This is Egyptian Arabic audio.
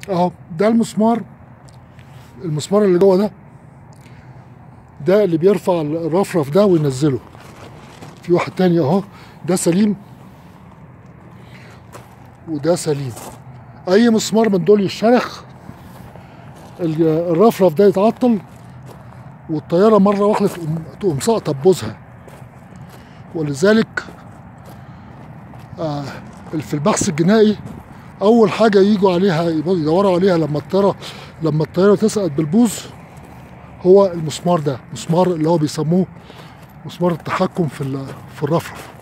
اهو ده المسمار المسمار اللي جوه ده ده اللي بيرفع الرفرف ده وينزله في واحد تاني اهو ده سليم وده سليم اي مسمار من دول يشرخ ال- الرفرف ده يتعطل والطياره مره واحده تقوم تقوم ساقطه ببوزها ولذلك آه في البحث الجنائي اول حاجه يجوا عليها يدوروا عليها لما الطياره لما الطياره تسقط بالبوز هو المسمار ده مسمار اللي هو بيسموه مسمار التحكم في ال- في الرفرف